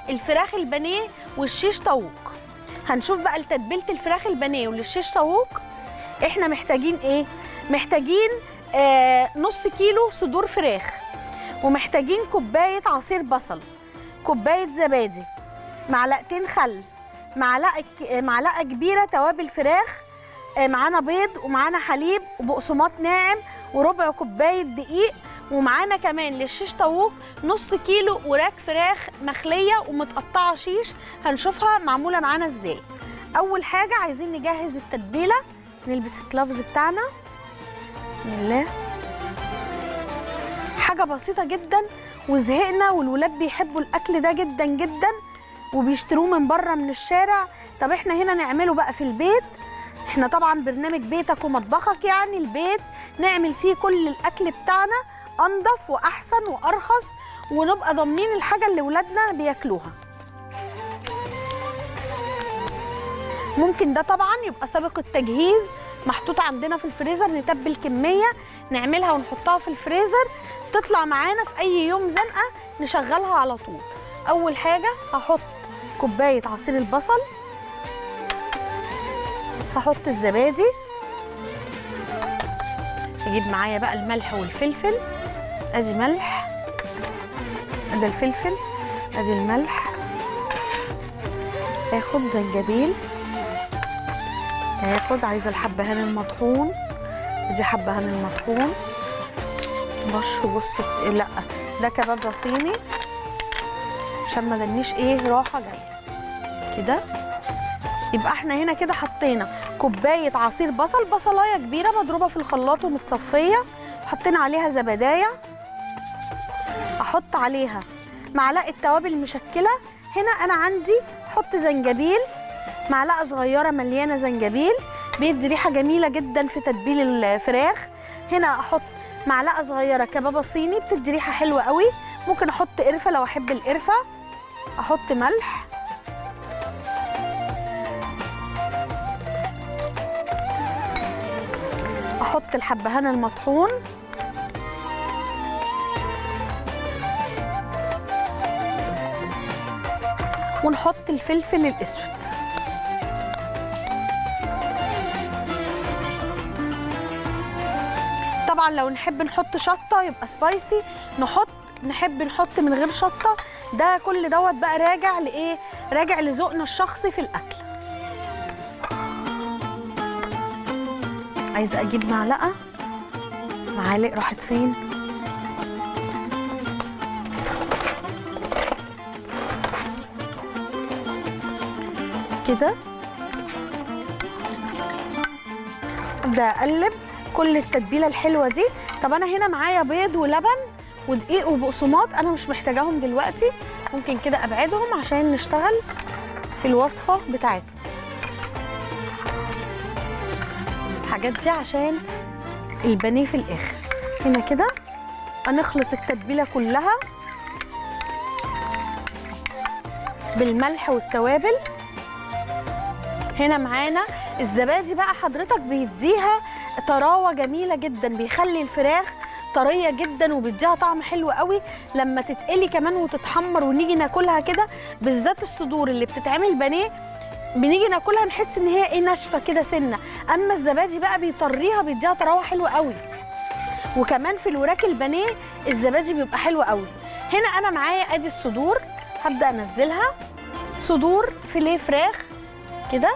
الفراخ البانيه والشيش طاووق هنشوف بقى تتبيله الفراخ البانيه والشيش طاووق احنا محتاجين ايه محتاجين آه نص كيلو صدور فراخ ومحتاجين كوبايه عصير بصل كوبايه زبادي معلقتين خل معلقه معلقه كبيره توابل فراخ آه، معانا بيض ومعانا حليب وبقسماط ناعم وربع كوبايه دقيق ومعانا كمان للشيش طاووق نص كيلو وراك فراخ مخليه ومتقطعه شيش هنشوفها معموله معانا ازاي اول حاجه عايزين نجهز التتبيله نلبس الكلافز بتاعنا بسم الله حاجه بسيطه جدا وزهقنا والولاد بيحبوا الاكل ده جدا جدا وبيشتروه من بره من الشارع طب احنا هنا نعمله بقى في البيت احنا طبعا برنامج بيتك ومطبخك يعني البيت نعمل فيه كل الاكل بتاعنا انضف واحسن وارخص ونبقى ضامنين الحاجه اللي ولادنا بياكلوها ممكن ده طبعا يبقى سابق التجهيز محطوط عندنا في الفريزر نتبل كميه نعملها ونحطها في الفريزر تطلع معانا في اي يوم زنقه نشغلها على طول اول حاجه هحط كوبايه عصير البصل هحط الزبادي هجيب معايا بقى الملح والفلفل ادي ملح ادي الفلفل ادي الملح اخد زنجبيل هاخد عايزه الحبهان المطحون دي حبهان المطحون بشر جوز الت- لا ده كباب صيني عشان ما دنيش ايه راحه جايه كده يبقى احنا هنا كده حطينا كوبايه عصير بصل بصلايه كبيره مضروبه في الخلاط ومتصفيه حطينا عليها زبدايه احط عليها معلقه توابل مشكله هنا انا عندي احط زنجبيل معلقه صغيره مليانه زنجبيل بيدي ريحه جميله جدا في تتبيل الفراخ هنا احط معلقه صغيره كبابه صيني بتدي ريحه حلوه قوي ممكن احط قرفه لو احب القرفه احط ملح احط الحبهان المطحون ونحط الفلفل الاسود طبعا لو نحب نحط شطه يبقى سبايسي نحط نحب نحط من غير شطه ده كل دوت بقى راجع لايه راجع لذوقنا الشخصي في الاكل عايزه اجيب معلقه معالق راحت فين كده ابدا اقلب كل التتبيله الحلوه دي طب انا هنا معايا بيض ولبن ودقيق وبقسماط انا مش محتاجاهم دلوقتي ممكن كده ابعدهم عشان نشتغل في الوصفه بتاعتنا الحاجات دي عشان البانيه في الاخر هنا كده هنخلط التتبيله كلها بالملح والتوابل هنا معانا الزبادي بقى حضرتك بيديها طراوه جميله جدا بيخلي الفراخ طريه جدا وبيديها طعم حلو قوي لما تتقلي كمان وتتحمر ونيجي ناكلها كده بالذات الصدور اللي بتتعمل بانيه بنيجي ناكلها نحس ان هي ايه ناشفه كده سنه اما الزبادي بقى بيطريها بيديها طراوه حلوه قوي وكمان في الوراك البانيه الزبادي بيبقى حلو قوي هنا انا معايا ادي الصدور هبدا انزلها صدور فيليه فراخ كده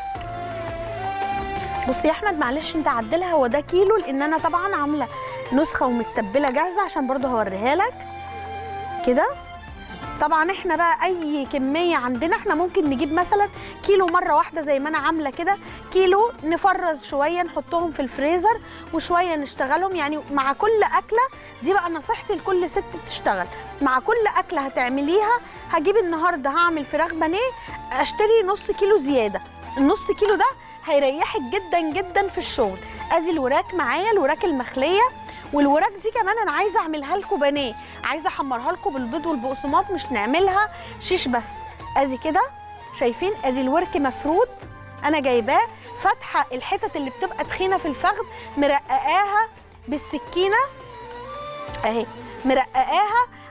بصي يا احمد معلش انت عدلها هو ده كيلو لان انا طبعا عامله نسخه ومتبله جاهزه عشان برضو هوريها لك كده طبعا احنا بقى اي كميه عندنا احنا ممكن نجيب مثلا كيلو مره واحده زي ما انا عامله كده كيلو نفرز شويه نحطهم في الفريزر وشويه نشتغلهم يعني مع كل اكله دي بقى نصيحتي لكل ست بتشتغل مع كل اكله هتعمليها هجيب النهارده هعمل فراخ بانيه اشتري نص كيلو زياده النص كيلو ده هيريحك جدا جدا في الشغل ادي الوراك معايا الوراك المخليه والوراك دي كمان انا عايزه اعملها لكم بانيه عايزه احمرها لكم بالبيض والبقسماط مش نعملها شيش بس ادي كده شايفين ادي الورك مفرود انا جايباه فاتحه الحتت اللي بتبقى تخينه في الفخذ مرققاها بالسكينه اهي مرققاها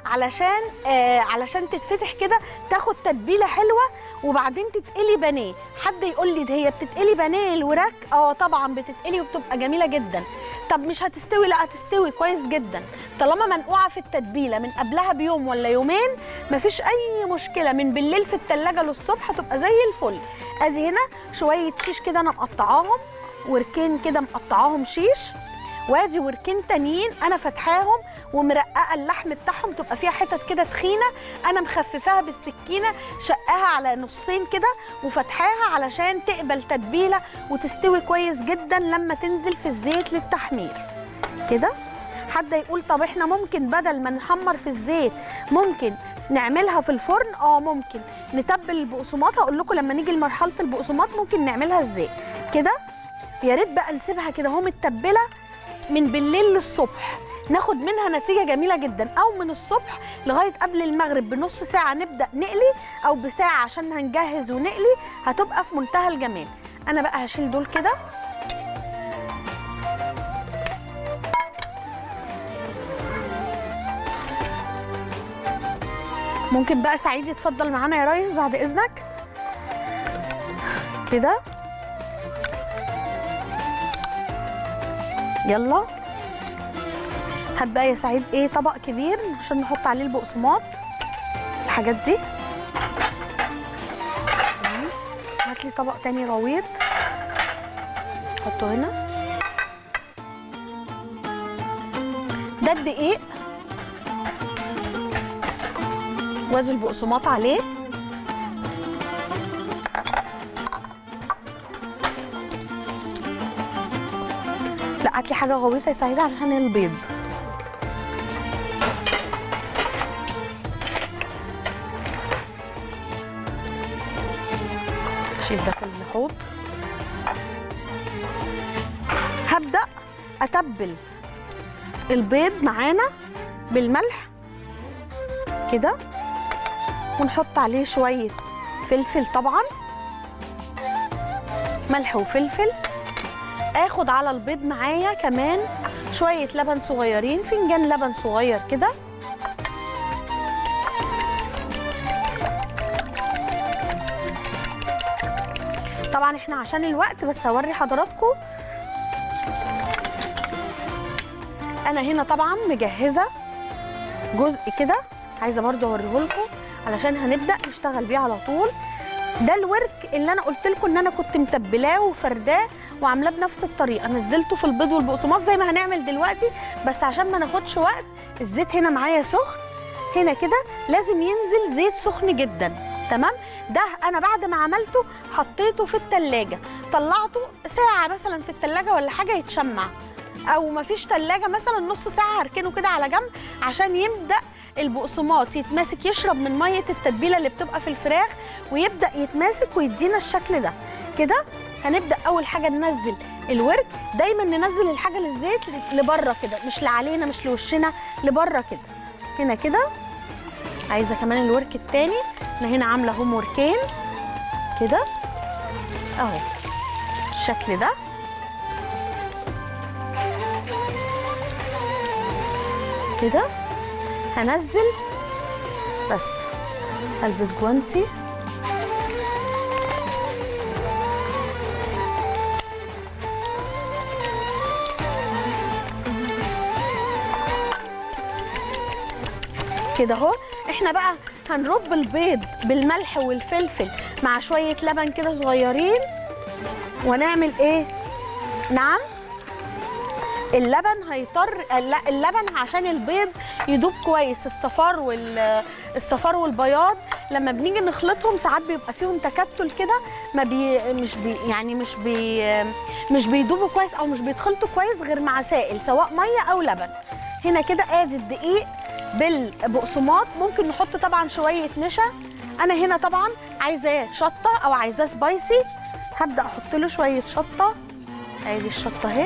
علشان آه علشان تتفتح كده تاخد تتبيله حلوه وبعدين تتقلي بانيه حد يقول لي ده هي بتتقلي بانيه الوراك اه طبعا بتتقلي وبتبقى جميله جدا طب مش هتستوي لا هتستوي كويس جدا طالما منقوعه في التتبيله من قبلها بيوم ولا يومين مفيش اي مشكله من بالليل في التلاجة للصبح هتبقى زي الفل ادي هنا شويه شيش كده انا مقطعاهم وركين كده مقطعاهم شيش وادي وركين تانيين انا فاتحاهم ومرققه اللحم بتاعهم تبقى فيها حتت كده تخينه انا مخففاها بالسكينه شقاها على نصين كده وفتحاها علشان تقبل تتبيله وتستوي كويس جدا لما تنزل في الزيت للتحمير كده حد يقول طب احنا ممكن بدل ما نحمر في الزيت ممكن نعملها في الفرن اه ممكن نتبل البقسماط هقول لكم لما نيجي لمرحله البقسماط ممكن نعملها ازاي كده يا ريت بقى نسيبها كده اهو متبله من بالليل للصبح ناخد منها نتيجه جميله جدا او من الصبح لغايه قبل المغرب بنص ساعه نبدا نقلي او بساعه عشان هنجهز ونقلي هتبقى في منتهى الجمال انا بقى هشيل دول كده ممكن بقى سعيد يتفضل معانا يا ريس بعد اذنك كده يلا هات بقى يا سعيد ايه طبق كبير عشان نحط عليه البقسماط الحاجات دي هات لي طبق تاني غويط حطه هنا ده الدقيق وادي البقسماط عليه لا هات لي حاجه غويطه يا سعيده عشان البيض شيل ده في الحوض هبدا اتبل البيض معانا بالملح كده ونحط عليه شويه فلفل طبعا ملح وفلفل اخد على البيض معايا كمان شويه لبن صغيرين فنجان لبن صغير كده طبعا احنا عشان الوقت بس هوري حضراتكم انا هنا طبعا مجهزه جزء كده عايزه برضو اوريه لكم علشان هنبدا نشتغل بيه على طول ده الورك اللي انا قلت لكم ان انا كنت متبلاه وفرداه وعاملاه بنفس الطريقه نزلته في البيض والبقسماط زي ما هنعمل دلوقتي بس عشان ما ناخدش وقت الزيت هنا معايا سخن هنا كده لازم ينزل زيت سخن جدا تمام ده انا بعد ما عملته حطيته في التلاجة طلعته ساعه مثلا في التلاجة ولا حاجه يتشمع او مفيش تلاجة مثلا نص ساعه هركنه كده على جنب عشان يبدا البقسماط يتماسك يشرب من ميه التتبيله اللي بتبقى في الفراخ ويبدا يتماسك ويدينا الشكل ده كده هنبدا اول حاجه ننزل الورك دايما ننزل الحاجه للزيت لبره كده مش لعلينا مش لوشنا لبره كده هنا كده عايزه كمان الورك التاني انا هنا عامله هم وركين كده اهو الشكل ده كده هنزل بس البس جوانتي كده اهو احنا بقى هنرب البيض بالملح والفلفل مع شويه لبن كده صغيرين ونعمل ايه نعم اللبن هيطر لا اللبن عشان البيض يدوب كويس الصفار وال الصفار والبياض لما بنيجي نخلطهم ساعات بيبقى فيهم تكتل كده ما بي مش بي يعني مش بي مش بيدوبوا كويس او مش بيتخلطوا كويس غير مع سائل سواء ميه او لبن هنا كده ادي الدقيق بالبقسماط ممكن نحط طبعا شويه نشا انا هنا طبعا عايزاه شطه او عايزاه سبايسي هبدا احط له شويه شطه ادي الشطه اهي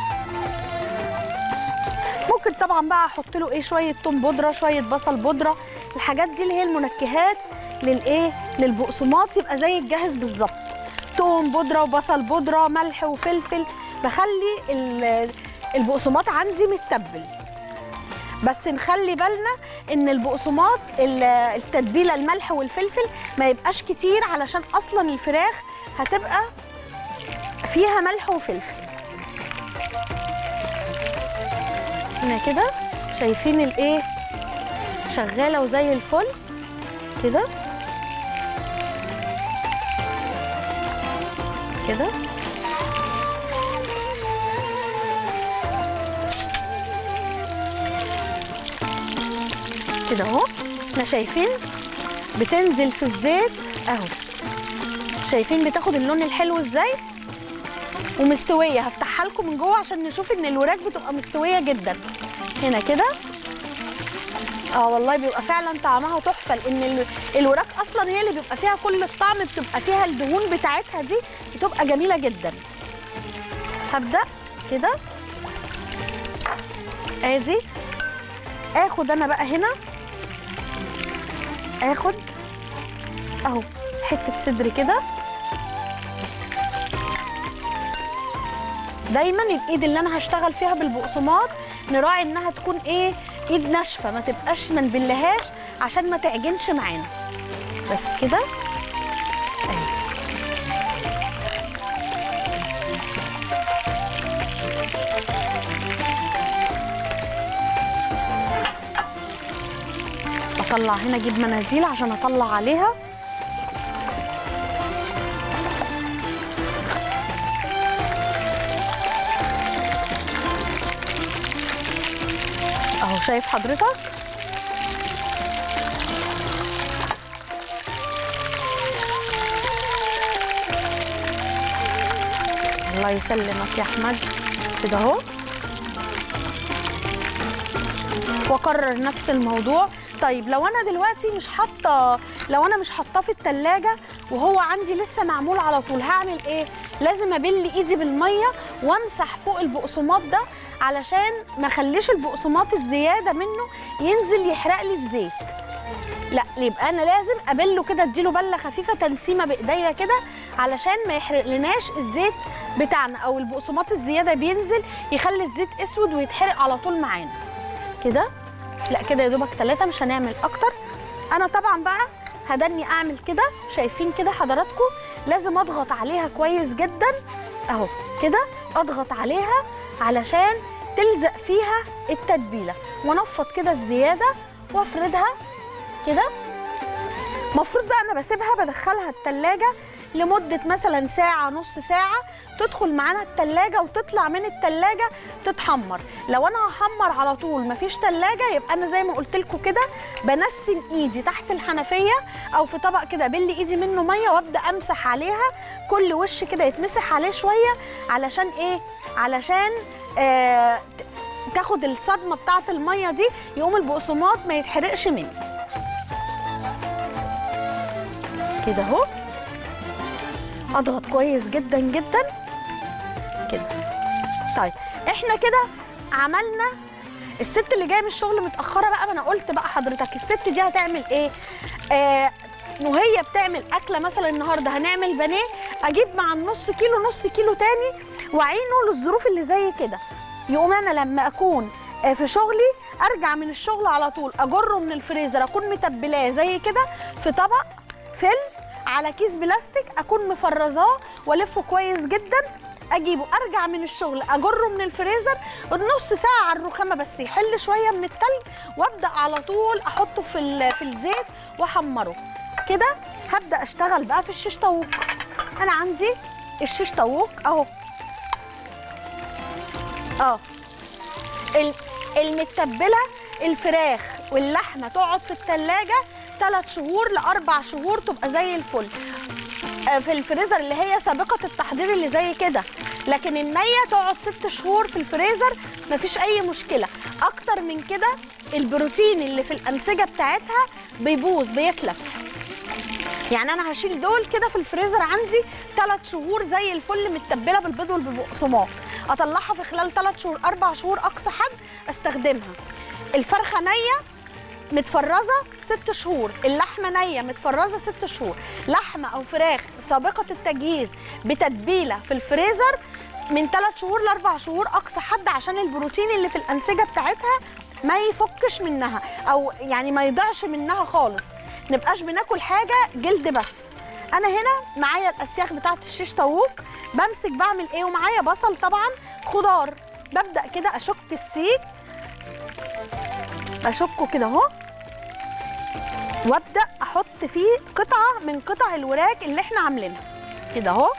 ممكن طبعا بقى احط له ايه شويه توم بودره شويه بصل بودره الحاجات دي اللي هي المنكهات للايه للبقسماط يبقى زي الجاهز بالظبط توم بودره وبصل بودره ملح وفلفل بخلي ال- البقسماط عندي متبل بس نخلي بالنا ان البقسماط ال- التتبيله الملح والفلفل ما يبقاش كتير علشان اصلا الفراخ هتبقى فيها ملح وفلفل هنا كده شايفين الايه شغاله وزي الفل كده كده كده اهو احنا شايفين بتنزل في الزيت اهو شايفين بتاخد اللون الحلو ازاي ومستويه هفتحها لكم من جوه عشان نشوف ان الوراك بتبقى مستويه جدا هنا كده اه والله بيبقى فعلا طعمها تحفه لان ال- الوراك اصلا هي اللي بيبقى فيها كل الطعم بتبقى فيها الدهون بتاعتها دي بتبقى جميله جدا هبدا كده ادي اخد انا بقى هنا اخد اهو حته صدر كده دايما الايد اللي انا هشتغل فيها بالبقسماط نراعي انها تكون ايه ايد ناشفه ما تبقاش ما نبلهاش عشان ما تعجنش معانا بس كده أهي. اطلع هنا اجيب مناديل عشان اطلع عليها اهو شايف حضرتك الله يسلمك يا احمد كده اهو واكرر نفس الموضوع طيب لو انا دلوقتي مش حاطه لو انا مش حاطاه في التلاجة وهو عندي لسه معمول على طول هعمل ايه لازم ابل ايدي بالميه وامسح فوق البقسماط ده علشان ما اخليش البقسماط الزياده منه ينزل يحرق لي الزيت لا يبقى انا لازم ابله كده اديله بله خفيفه تنسيمه بايديا كده علشان ما يحرق لناش الزيت بتاعنا او البقسماط الزياده بينزل يخلي الزيت اسود ويتحرق على طول معانا كده لا كده يا دوبك ثلاثة مش هنعمل أكتر أنا طبعا بقى هدني أعمل كده شايفين كده حضراتكم لازم أضغط عليها كويس جدا أهو كده أضغط عليها علشان تلزق فيها التتبيلة وأنفض كده الزيادة وأفردها كده المفروض بقى أنا بسيبها بدخلها التلاجة لمدة مثلا ساعة نص ساعة تدخل معانا التلاجة وتطلع من التلاجة تتحمر لو انا هحمر على طول مفيش تلاجة يبقى انا زي ما قلت لكم كده بنسن ايدي تحت الحنفية او في طبق كده بل ايدي منه مية وابدا امسح عليها كل وش كده يتمسح عليه شوية علشان ايه علشان آه ت- تاخد الصدمة بتاعة المية دي يقوم البقسماط ما يتحرقش مني كده اهو اضغط كويس جدا جدا كده طيب احنا كده عملنا الست اللي جايه من الشغل متاخره بقى ما انا قلت بقى حضرتك الست دي هتعمل ايه آه وهي بتعمل اكله مثلا النهارده هنعمل بانيه اجيب مع النص كيلو نص كيلو تاني واعينه للظروف اللي زي كده يقوم انا لما اكون آه، في شغلي ارجع من الشغل على طول اجره من الفريزر اكون متبلاه زي كده في طبق فل على كيس بلاستيك اكون مفرزاه والفه كويس جدا اجيبه ارجع من الشغل اجره من الفريزر نص ساعه على الرخامه بس يحل شويه من التلج وابدا على طول احطه في ال- في الزيت واحمره كده هبدا اشتغل بقى في الشيش طاووق انا عندي الشيش طاووق اهو اه ال- المتبله الفراخ واللحمه تقعد في التلاجة ثلاث شهور لاربع شهور تبقى زي الفل آه، في الفريزر اللي هي سابقه التحضير اللي زي كده لكن النيه تقعد ست شهور في الفريزر مفيش اي مشكله اكتر من كده البروتين اللي في الانسجه بتاعتها بيبوظ بيتلف يعني انا هشيل دول كده في الفريزر عندي ثلاث شهور زي الفل متبله بالبيض والبقسماط اطلعها في خلال ثلاث شهور اربع شهور اقصى حد استخدمها الفرخه نيه متفرزه ست شهور اللحمه نيه متفرزه ست شهور لحمه او فراخ سابقه التجهيز بتتبيله في الفريزر من ثلاث شهور لاربع شهور اقصى حد عشان البروتين اللي في الانسجه بتاعتها ما يفكش منها او يعني ما يضيعش منها خالص نبقاش بناكل حاجه جلد بس انا هنا معايا الاسياخ بتاعت الشيش طاووق بمسك بعمل ايه ومعايا بصل طبعا خضار ببدا كده اشك السيك اشكه كده اهو وابدا احط فيه قطعه من قطع الوراك اللي احنا عاملينها كده اهو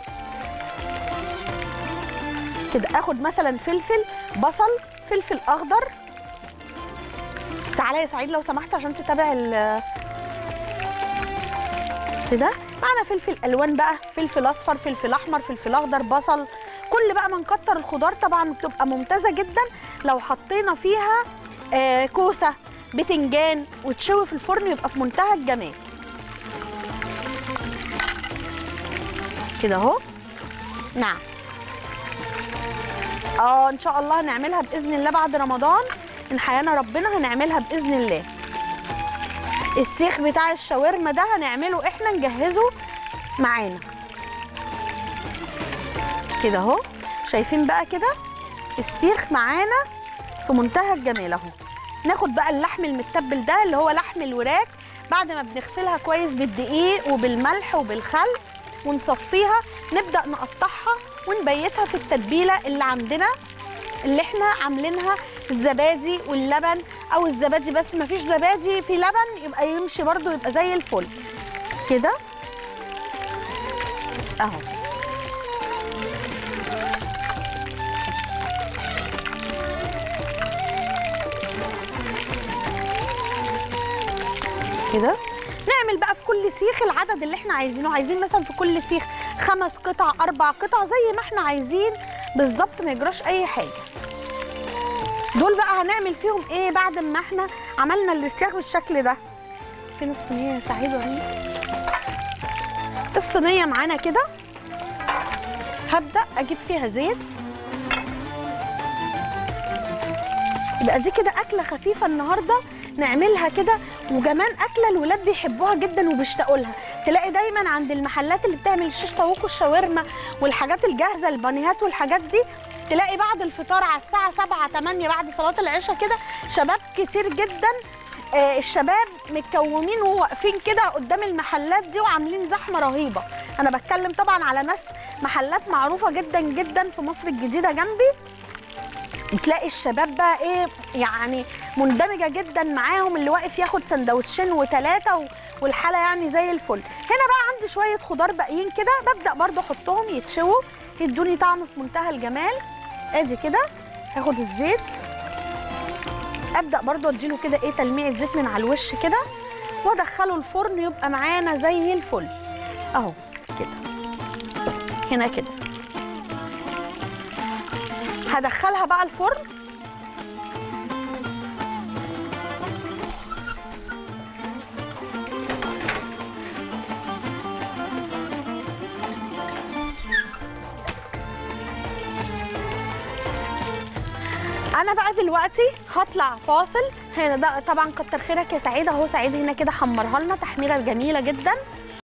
كده اخد مثلا فلفل بصل فلفل اخضر تعالى يا سعيد لو سمحت عشان تتابع ال كده معانا فلفل الوان بقى فلفل اصفر فلفل احمر فلفل اخضر بصل كل بقى ما نكتر الخضار طبعا بتبقى ممتازه جدا لو حطينا فيها آه كوسه بتنجان وتشوي في الفرن يبقى في منتهى الجمال كده اهو نعم اه ان شاء الله هنعملها باذن الله بعد رمضان ان حيانا ربنا هنعملها باذن الله السيخ بتاع الشاورما ده هنعمله احنا نجهزه معانا كده اهو شايفين بقى كده السيخ معانا في منتهى الجمال اهو ناخد بقى اللحم المتبل ده اللي هو لحم الوراك بعد ما بنغسلها كويس بالدقيق وبالملح وبالخل ونصفيها نبدا نقطعها ونبيتها في التتبيله اللي عندنا اللي احنا عاملينها الزبادي واللبن او الزبادي بس ما فيش زبادي في لبن يبقى يمشي برده يبقى زي الفل كده اهو كده نعمل بقى في كل سيخ العدد اللي احنا عايزينه عايزين مثلا في كل سيخ خمس قطع اربع قطع زي ما احنا عايزين بالظبط ما يجراش اي حاجه دول بقى هنعمل فيهم ايه بعد ما احنا عملنا السياخ بالشكل ده فين الصينيه يا سعيد وريني الصينيه معانا كده هبدا اجيب فيها زيت يبقى دي كده اكله خفيفه النهارده نعملها كده وكمان اكله الولاد بيحبوها جدا وبيشتاقوا لها تلاقي دايما عند المحلات اللي بتعمل الشيش طاووق والشاورما والحاجات الجاهزه البانيهات والحاجات دي تلاقي بعد الفطار على الساعه 7 8 بعد صلاه العشاء كده شباب كتير جدا آه الشباب متكومين وواقفين كده قدام المحلات دي وعاملين زحمه رهيبه انا بتكلم طبعا على ناس محلات معروفه جدا جدا في مصر الجديده جنبي تلاقي الشباب بقى ايه يعني مندمجه جدا معاهم اللي واقف ياخد سندوتشين وثلاثه والحاله يعني زي الفل هنا بقى عندي شويه خضار باقيين كده ببدا برضو احطهم يتشووا يدوني طعم في منتهى الجمال ادي كده هاخد الزيت ابدا برضو اديله كده ايه تلميعه زيت من على الوش كده وادخله الفرن يبقى معانا زي الفل اهو كده هنا كده هدخلها بقى الفرن انا بقى دلوقتي هطلع فاصل هنا ده طبعا كتر خيرك يا سعيد اهو سعيد هنا كده حمرها لنا تحميره جميله جدا